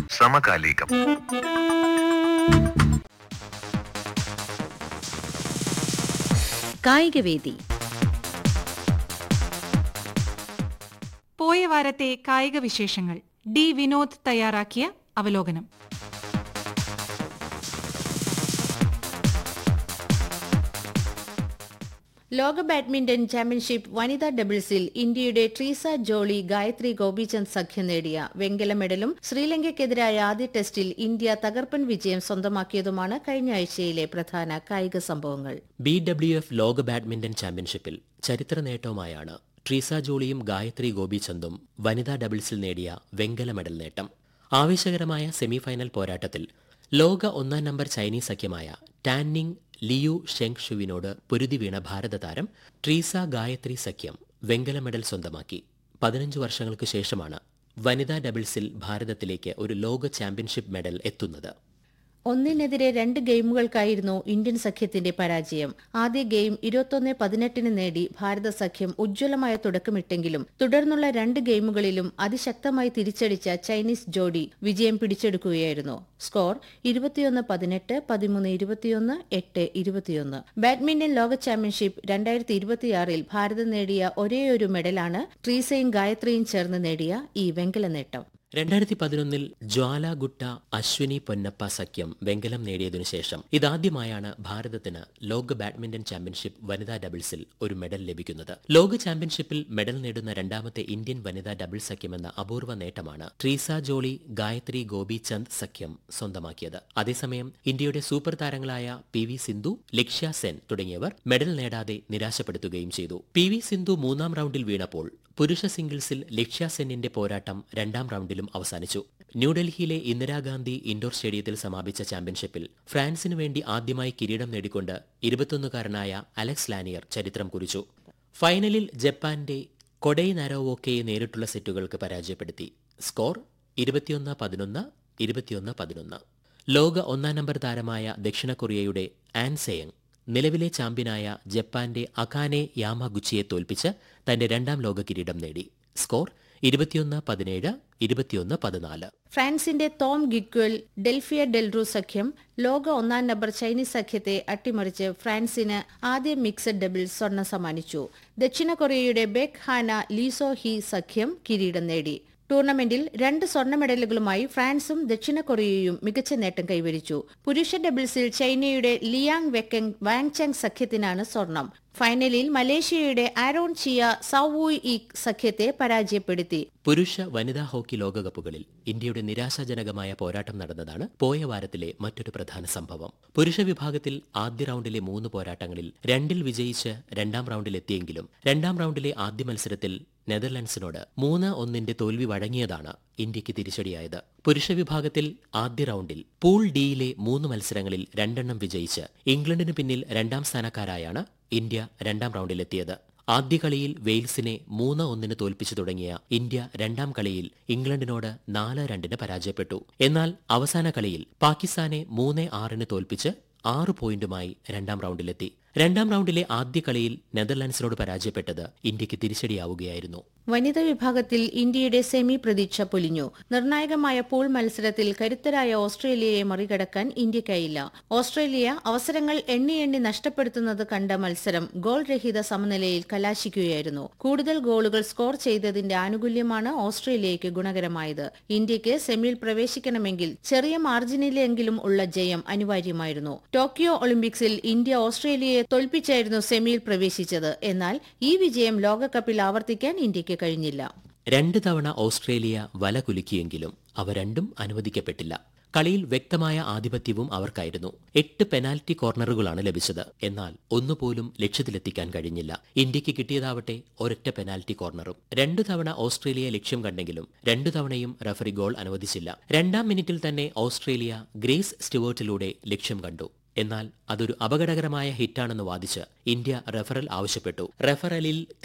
സമകാലികം കായികവേദി പോയ വാരത്തെ കായിക വിശേഷങ്ങൾ ഡി വിനോദ് തയ്യാറാക്കിയ അവലോകനം ലോക ബാഡ്മിന്റൺ ചാമ്പ്യൻഷിപ്പ് വനിതാ ഡബിൾസിൽ ഇന്ത്യയുടെ ട്രീസ ജോളി ഗായത്രി ഗോപിചന്ദ് സഖ്യം നേടിയ വെങ്കല മെഡലും ശ്രീലങ്കയ്ക്കെതിരായ ആദ്യ ടെസ്റ്റിൽ ഇന്ത്യ തകർപ്പൻ വിജയം സ്വന്തമാക്കിയതുമാണ് കഴിഞ്ഞ ആഴ്ചയിലെ പ്രധാന കായിക സംഭവങ്ങൾ ബി ഡബ്ല്യു എഫ് ലോക ബാഡ്മിന്റൺ ചാമ്പ്യൻഷിപ്പിൽ ചരിത്ര നേട്ടവുമായാണ് ട്രീസ ജോളിയും ഗായത്രി ഗോപിചന്ദും വനിതാ ഡബിൾസിൽ നേടിയ വെങ്കല മെഡൽ നേട്ടം ആവേശകരമായ സെമിഫൈനൽ പോരാട്ടത്തിൽ ലോക ഒന്നാം നമ്പർ ചൈനീസ് സഖ്യമായ ടാന്നിങ് ലിയു ഷെങ് ഷുവിനോട് പൊരുതി വീണ ഭാരത താരം ട്രീസ ഗായത്രി സഖ്യം വെങ്കല മെഡൽ സ്വന്തമാക്കി പതിനഞ്ച് വർഷങ്ങൾക്ക് ശേഷമാണ് വനിതാ ഡബിൾസിൽ ഭാരതത്തിലേക്ക് ഒരു ലോക ചാമ്പ്യൻഷിപ്പ് മെഡൽ എത്തുന്നത് ഒന്നിനെതിരെ രണ്ട് ഗെയിമുകൾക്കായിരുന്നു ഇന്ത്യൻ സഖ്യത്തിന്റെ പരാജയം ആദ്യ ഗെയിം ഇരുപത്തൊന്ന് പതിനെട്ടിന് നേടി ഭാരത സഖ്യം ഉജ്ജ്വലമായ തുടക്കമിട്ടെങ്കിലും തുടർന്നുള്ള രണ്ട് ഗെയിമുകളിലും അതിശക്തമായി തിരിച്ചടിച്ച ചൈനീസ് ജോഡി വിജയം പിടിച്ചെടുക്കുകയായിരുന്നു സ്കോർ ഇരുപത്തിയൊന്ന് പതിനെട്ട് പതിമൂന്ന് ഇരുപത്തിയൊന്ന് എട്ട് ഇരുപത്തിയൊന്ന് ബാഡ്മിന്റൺ ലോക ചാമ്പ്യൻഷിപ്പ് രണ്ടായിരത്തി ഇരുപത്തിയാറിൽ ഭാരതം നേടിയ ഒരേയൊരു മെഡലാണ് ട്രീസയും ഗായത്രിയും ചേർന്ന് നേടിയ ഈ വെങ്കല നേട്ടം രണ്ടായിരത്തി പതിനൊന്നിൽ ജ്വാലാഗുട്ട അശ്വിനി പൊന്നപ്പ സഖ്യം വെങ്കലം നേടിയതിനു ശേഷം ഇതാദ്യമായാണ് ഭാരതത്തിന് ലോക ബാഡ്മിന്റൺ ചാമ്പ്യൻഷിപ്പ് വനിതാ ഡബിൾസിൽ ഒരു മെഡൽ ലഭിക്കുന്നത് ലോക ചാമ്പ്യൻഷിപ്പിൽ മെഡൽ നേടുന്ന രണ്ടാമത്തെ ഇന്ത്യൻ വനിതാ ഡബിൾ സഖ്യമെന്ന അപൂർവ നേട്ടമാണ് ട്രീസ ജോളി ഗായത്രി ഗോപിചന്ദ് സഖ്യം സ്വന്തമാക്കിയത് അതേസമയം ഇന്ത്യയുടെ സൂപ്പർ താരങ്ങളായ പി വി സിന്ധു ലക്ഷ്യ സെൻ തുടങ്ങിയവർ മെഡൽ നേടാതെ നിരാശപ്പെടുത്തുകയും ചെയ്തു പി വി സിന്ധു മൂന്നാം റൗണ്ടിൽ വീണപ്പോൾ പുരുഷ സിംഗിൾസിൽ ലക്ഷ്യ സെന്നിന്റെ പോരാട്ടം രണ്ടാം റൗണ്ടിലും അവസാനിച്ചു ന്യൂഡൽഹിയിലെ ഇന്ദിരാഗാന്ധി ഇൻഡോർ സ്റ്റേഡിയത്തിൽ സമാപിച്ച ചാമ്പ്യൻഷിപ്പിൽ ഫ്രാൻസിനു വേണ്ടി ആദ്യമായി കിരീടം നേടിക്കൊണ്ട് ഇരുപത്തൊന്നുകാരനായ അലക്സ് ലാനിയർ ചരിത്രം കുറിച്ചു ഫൈനലിൽ ജപ്പാന്റെ കൊഡൈ നരോവോക്കയെ നേരിട്ടുള്ള സെറ്റുകൾക്ക് പരാജയപ്പെടുത്തി സ്കോർ ഇരുപത്തിയൊന്ന് പതിനൊന്ന് ഇരുപത്തിയൊന്ന് പതിനൊന്ന് ലോക ഒന്നാം നമ്പർ താരമായ ദക്ഷിണ കൊറിയയുടെ ആൻ സെയങ് നിലവിലെ ചാമ്പ്യനായ ജപ്പാന്റെ അകാനെ യാമാഗുച്ചിയെ തോൽപ്പിച്ച് തന്റെ രണ്ടാം ലോക കിരീടം നേടി സ്കോർ ഇരുപത്തിയൊന്ന് പതിനേഴ് ഇരുപത്തിയൊന്ന് പതിനാല് ഫ്രാൻസിന്റെ തോം ഗിക്വൽ ഡെൽഫിയ ഡെൽറു സഖ്യം ലോക ഒന്നാം നമ്പർ ചൈനീസ് സഖ്യത്തെ അട്ടിമറിച്ച് ഫ്രാൻസിന് ആദ്യ മിക്സഡ് ഡബിൾ സ്വർണം സമ്മാനിച്ചു ദക്ഷിണ കൊറിയയുടെ ബെക് ഹാന ലീസോ ഹി സഖ്യം കിരീടം നേടി ടൂർണമെന്റിൽ രണ്ട് സ്വർണ്ണ മെഡലുകളുമായി ഫ്രാൻസും ദക്ഷിണ കൊറിയയും മികച്ച നേട്ടം കൈവരിച്ചു പുരുഷ ഡബിൾസിൽ ചൈനയുടെ ലിയാങ് വെക്കങ് വാങ്ചങ് സഖ്യത്തിനാണ് സ്വർണം ഫൈനലിൽ മലേഷ്യയുടെ ആരോൺ ചിയ സൌവൂയ് ഇ സഖ്യത്തെ പരാജയപ്പെടുത്തി പുരുഷ വനിതാ ഹോക്കി ലോകകപ്പുകളിൽ ഇന്ത്യയുടെ നിരാശാജനകമായ പോരാട്ടം നടന്നതാണ് പോയ വാരത്തിലെ മറ്റൊരു പ്രധാന സംഭവം പുരുഷ വിഭാഗത്തിൽ ആദ്യ റൗണ്ടിലെ മൂന്ന് പോരാട്ടങ്ങളിൽ രണ്ടിൽ വിജയിച്ച് രണ്ടാം റൗണ്ടിലെത്തിയെങ്കിലും രണ്ടാം റൗണ്ടിലെ ആദ്യ മത്സരത്തിൽ നെതർലൻഡ്സിനോട് മൂന്ന് ഒന്നിന്റെ തോൽവി വഴങ്ങിയതാണ് ഇന്ത്യക്ക് തിരിച്ചടിയായത് പുരുഷ വിഭാഗത്തിൽ ആദ്യ റൗണ്ടിൽ പൂൾ ഡിയിലെ മൂന്ന് മത്സരങ്ങളിൽ രണ്ടെണ്ണം വിജയിച്ച് ഇംഗ്ലണ്ടിനു പിന്നിൽ രണ്ടാം സ്ഥാനക്കാരായാണ് ഇന്ത്യ രണ്ടാം റൗണ്ടിലെത്തിയത് ആദ്യ കളിയിൽ വെയിൽസിനെ മൂന്ന് ഒന്നിന് തോൽപ്പിച്ചു തുടങ്ങിയ ഇന്ത്യ രണ്ടാം കളിയിൽ ഇംഗ്ലണ്ടിനോട് നാല് രണ്ടിന് പരാജയപ്പെട്ടു എന്നാൽ അവസാന കളിയിൽ പാകിസ്ഥാനെ മൂന്ന് ആറിന് തോൽപ്പിച്ച് ആറ് പോയിന്റുമായി രണ്ടാം റൗണ്ടിലെത്തി രണ്ടാം റൗണ്ടിലെ ആദ്യ കളിയിൽ നെതർലാൻഡ്സിനോട് പരാജയപ്പെട്ടത് ഇന്ത്യക്ക് തിരിച്ചടിയാവുകയായിരുന്നു വനിതാ വിഭാഗത്തിൽ ഇന്ത്യയുടെ സെമി പ്രതീക്ഷ പൊലിഞ്ഞു നിർണായകമായ പൂൾ മത്സരത്തിൽ കരുത്തരായ ഓസ്ട്രേലിയയെ മറികടക്കാൻ ഇന്ത്യക്കായില്ല ഓസ്ട്രേലിയ അവസരങ്ങൾ എണ്ണി എണ്ണി നഷ്ടപ്പെടുത്തുന്നത് കണ്ട മത്സരം ഗോൾ രഹിത സമനിലയിൽ കലാശിക്കുകയായിരുന്നു കൂടുതൽ ഗോളുകൾ സ്കോർ ചെയ്തതിന്റെ ആനുകൂല്യമാണ് ഓസ്ട്രേലിയയ്ക്ക് ഗുണകരമായത് ഇന്ത്യക്ക് സെമിയിൽ പ്രവേശിക്കണമെങ്കിൽ ചെറിയ മാർജിനിലെങ്കിലും ഉള്ള ജയം അനിവാര്യമായിരുന്നു ടോക്കിയോ ഒളിമ്പിക്സിൽ ഇന്ത്യ ഓസ്ട്രേലിയയെ തോൽപ്പിച്ചായിരുന്നു സെമിയിൽ പ്രവേശിച്ചത് എന്നാൽ ഈ വിജയം ലോകകപ്പിൽ ആവർത്തിക്കാൻ ഇന്ത്യക്ക് കഴിഞ്ഞില്ല രണ്ട് തവണ ഓസ്ട്രേലിയ വല കുലുക്കിയെങ്കിലും അവ രണ്ടും അനുവദിക്കപ്പെട്ടില്ല കളിയിൽ വ്യക്തമായ ആധിപത്യവും അവർക്കായിരുന്നു എട്ട് പെനാൽറ്റി കോർണറുകളാണ് ലഭിച്ചത് എന്നാൽ ഒന്നുപോലും ലക്ഷ്യത്തിലെത്തിക്കാൻ കഴിഞ്ഞില്ല ഇന്ത്യക്ക് കിട്ടിയതാവട്ടെ ഒരൊറ്റ പെനാൽറ്റി കോർണറും രണ്ടു തവണ ഓസ്ട്രേലിയ ലക്ഷ്യം കണ്ടെങ്കിലും രണ്ടു തവണയും റഫറി ഗോൾ അനുവദിച്ചില്ല രണ്ടാം മിനിറ്റിൽ തന്നെ ഓസ്ട്രേലിയ ഗ്രേസ് സ്റ്റുവേർട്ടിലൂടെ ലക്ഷ്യം കണ്ടു എന്നാൽ അതൊരു അപകടകരമായ ഹിറ്റാണെന്ന് വാദിച്ച് ഇന്ത്യ റഫറൽ ആവശ്യപ്പെട്ടു റഫറലിൽ